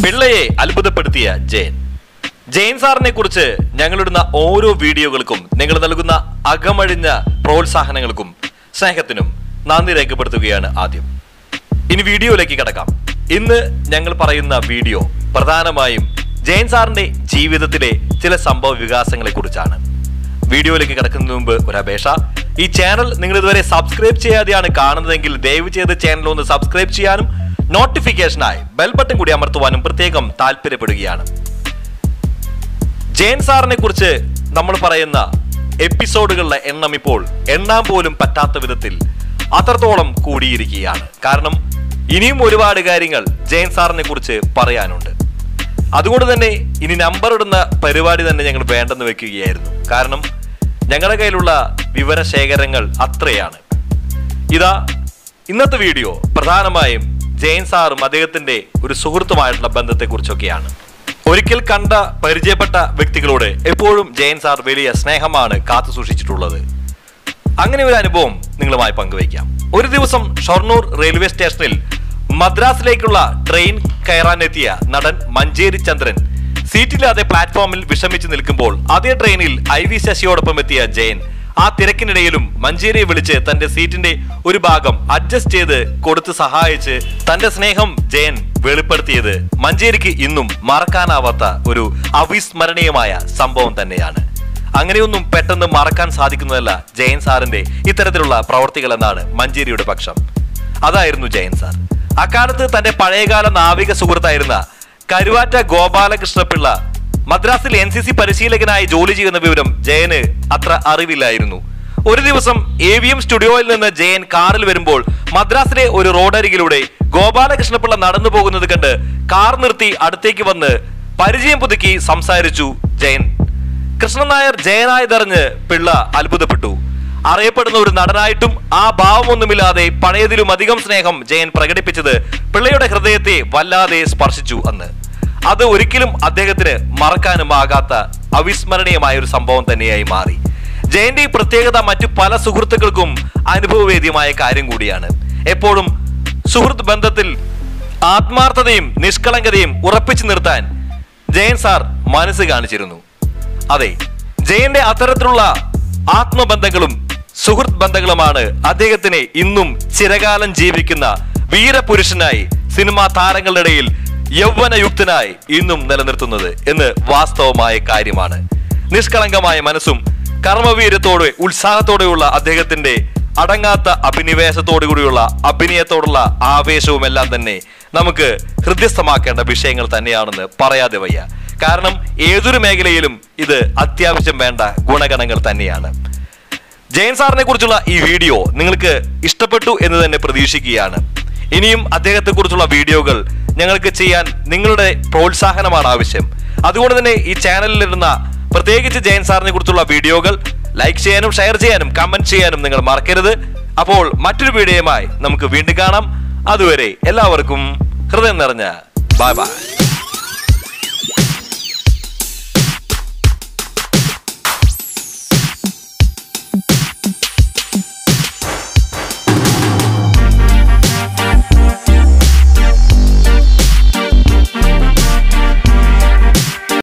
പിള്ളയെ അത്ഭുതപ്പെടുത്തിയ ജയൻ ജയൻ സാറിനെ കുറിച്ച് ഞങ്ങളിടുന്ന ഓരോ വീഡിയോകൾക്കും നിങ്ങൾ നൽകുന്ന അകമഴിഞ്ഞ പ്രോത്സാഹനങ്ങൾക്കും സ്നേഹത്തിനും നന്ദി രേഖപ്പെടുത്തുകയാണ് ആദ്യം ഇനി വീഡിയോയിലേക്ക് കിടക്കാം ഇന്ന് ഞങ്ങൾ പറയുന്ന വീഡിയോ പ്രധാനമായും ജയൻ സാറിന്റെ ജീവിതത്തിലെ ചില സംഭവ വികാസങ്ങളെ കുറിച്ചാണ് വീഡിയോയിലേക്ക് കിടക്കുന്നതിന് മുമ്പ് ഒരു അപേക്ഷ ഈ ചാനൽ നിങ്ങൾ ഇതുവരെ സബ്സ്ക്രൈബ് ചെയ്യാതെയാണ് കാണുന്നതെങ്കിൽ ദയവ് ചെയ്ത് ചാനൽ ഒന്ന് സബ്സ്ക്രൈബ് ചെയ്യാനും നോട്ടിഫിക്കേഷനായി ബെൽ ബട്ടൺ കൂടി അമർത്തുവാനും പ്രത്യേകം താല്പര്യപ്പെടുകയാണ് ജയൻ സാറിനെ കുറിച്ച് നമ്മൾ പറയുന്ന എപ്പിസോഡുകളുടെ എണ്ണം ഇപ്പോൾ എണ്ണാൻ പോലും പറ്റാത്ത വിധത്തിൽ അത്രത്തോളം കൂടിയിരിക്കുകയാണ് കാരണം ഇനിയും ഒരുപാട് കാര്യങ്ങൾ ജയൻ സാറിനെ കുറിച്ച് പറയാനുണ്ട് അതുകൊണ്ട് തന്നെ ഇനി നമ്പർ ഇടുന്ന പരിപാടി തന്നെ ഞങ്ങൾ വേണ്ടെന്ന് വെക്കുകയായിരുന്നു കാരണം ഞങ്ങളുടെ കയ്യിലുള്ള വിവരശേഖരങ്ങൾ അത്രയാണ് ഇതാ ഇന്നത്തെ വീഡിയോ പ്രധാനമായും ജയൻ സാറും അദ്ദേഹത്തിന്റെ ഒരു സുഹൃത്തുമായിട്ടുള്ള ബന്ധത്തെക്കുറിച്ചൊക്കെയാണ് ഒരിക്കൽ കണ്ട പരിചയപ്പെട്ട വ്യക്തികളോട് എപ്പോഴും ജയൻ സാർ വലിയ സ്നേഹമാണ് കാത്തു സൂക്ഷിച്ചിട്ടുള്ളത് അങ്ങനെ ഒരു അനുഭവം നിങ്ങളുമായി പങ്കുവയ്ക്കാം ഒരു ദിവസം ഷൊർണൂർ റെയിൽവേ സ്റ്റേഷനിൽ മദ്രാസിലേക്കുള്ള ട്രെയിൻ കയറാനെത്തിയ നടൻ മഞ്ചേരി ചന്ദ്രൻ സീറ്റില്ലാതെ പ്ലാറ്റ്ഫോമിൽ വിഷമിച്ച് നിൽക്കുമ്പോൾ അതേ ട്രെയിനിൽ ഐ വി ശശിയോടൊപ്പം എത്തിയ ജയൻ ആ തിരക്കിനിടയിലും മഞ്ചേരിയെ വിളിച്ച് തന്റെ സീറ്റിന്റെ ഒരു ഭാഗം അഡ്ജസ്റ്റ് ചെയ്ത് കൊടുത്ത് സഹായിച്ച് തന്റെ സ്നേഹം ജയൻ വെളിപ്പെടുത്തിയത് മഞ്ചേരിക്ക് ഇന്നും മറക്കാനാവാത്ത ഒരു അവിസ്മരണീയമായ സംഭവം തന്നെയാണ് അങ്ങനെയൊന്നും പെട്ടെന്ന് മറക്കാൻ സാധിക്കുന്നതല്ല ജയൻ സാറിന്റെ ഇത്തരത്തിലുള്ള പ്രവർത്തികൾ എന്നാണ് മഞ്ചേരിയുടെ പക്ഷം അതായിരുന്നു ജയൻ സാർ അക്കാലത്ത് തന്റെ പഴയകാല നാവിക സുഹൃത്തായിരുന്ന കരുവാറ്റ ഗോപാലകൃഷ്ണപിള്ള മദ്രാസിൽ എൻ സി സി പരിശീലകനായി ജോലി ചെയ്യുന്ന വിവരം ജയന് അത്ര അറിവില്ലായിരുന്നു ഒരു ദിവസം എ വി എം സ്റ്റുഡിയോയിൽ നിന്ന് ജയൻ കാറിൽ വരുമ്പോൾ മദ്രാസിലെ ഒരു റോഡരികിലൂടെ ഗോപാലകൃഷ്ണപിള്ള നടന്നു പോകുന്നത് കണ്ട് കാർ നിർത്തി അടുത്തേക്ക് വന്ന് പരിചയം പുതുക്കി സംസാരിച്ചു ജയൻ കൃഷ്ണൻ നായർ ജയനായതറിഞ്ഞ് പിള്ള അത്ഭുതപ്പെട്ടു അറിയപ്പെടുന്ന ഒരു നടനായിട്ടും ആ ഭാവമൊന്നുമില്ലാതെ പഴയതിലും അധികം സ്നേഹം ജയൻ പ്രകടിപ്പിച്ചത് പിള്ളയുടെ ഹൃദയത്തെ വല്ലാതെ സ്പർശിച്ചു അന്ന് അത് ഒരിക്കലും അദ്ദേഹത്തിന് മറക്കാനും ആകാത്ത അവിസ്മരണീയമായ ഒരു സംഭവം തന്നെയായി മാറി ജയന്റെ ഈ പ്രത്യേകത മറ്റു പല സുഹൃത്തുക്കൾക്കും അനുഭവവേദ്യമായ കാര്യം കൂടിയാണ് എപ്പോഴും സുഹൃത്ത് ബന്ധത്തിൽ ആത്മാർത്ഥതയും നിഷ്കളങ്കതയും ഉറപ്പിച്ചു നിർത്താൻ ജയൻ സാർ മനസ്സ് കാണിച്ചിരുന്നു അതെ ജയന്റെ അത്തരത്തിലുള്ള ആത്മബന്ധങ്ങളും സുഹൃത്ത് ബന്ധങ്ങളുമാണ് അദ്ദേഹത്തിനെ ഇന്നും ചിരകാലം ജീവിക്കുന്ന വീരപുരുഷനായി സിനിമാ താരങ്ങളുടെ ഇടയിൽ യൗവനയുക്തനായി ഇന്നും നിലനിർത്തുന്നത് എന്ന് വാസ്തവമായ കാര്യമാണ് നിഷ്കളങ്കമായ മനസ്സും കർമ്മവീര്യത്തോടെ ഉത്സാഹത്തോടെയുള്ള അദ്ദേഹത്തിന്റെ അടങ്ങാത്ത അഭിനിവേശത്തോടുകൂടിയുള്ള അഭിനയത്തോടുള്ള ആവേശവും എല്ലാം തന്നെ നമുക്ക് ഹൃദ്യസ്ഥമാക്കേണ്ട വിഷയങ്ങൾ തന്നെയാണെന്ന് പറയാതെ വയ്യ കാരണം ഏതൊരു മേഖലയിലും ഇത് അത്യാവശ്യം വേണ്ട ഗുണഗണങ്ങൾ തന്നെയാണ് ജയൻ സാറിനെ കുറിച്ചുള്ള ഈ വീഡിയോ നിങ്ങൾക്ക് ഇഷ്ടപ്പെട്ടു എന്ന് തന്നെ പ്രതീക്ഷിക്കുകയാണ് ഇനിയും അദ്ദേഹത്തെ കുറിച്ചുള്ള വീഡിയോകൾ ഞങ്ങൾക്ക് ചെയ്യാൻ നിങ്ങളുടെ പ്രോത്സാഹനമാണ് ആവശ്യം അതുകൊണ്ട് തന്നെ ഈ ചാനലിൽ ഇരുന്ന പ്രത്യേകിച്ച് ജയൻ സാറിനെ കുറിച്ചുള്ള വീഡിയോകൾ ലൈക്ക് ചെയ്യാനും ഷെയർ ചെയ്യാനും കമന്റ് ചെയ്യാനും നിങ്ങൾ മറക്കരുത് അപ്പോൾ മറ്റൊരു വീഡിയോയുമായി നമുക്ക് വീണ്ടും കാണാം അതുവരെ എല്ലാവർക്കും ഹൃദയം നിറഞ്ഞ ബൈ ബൈ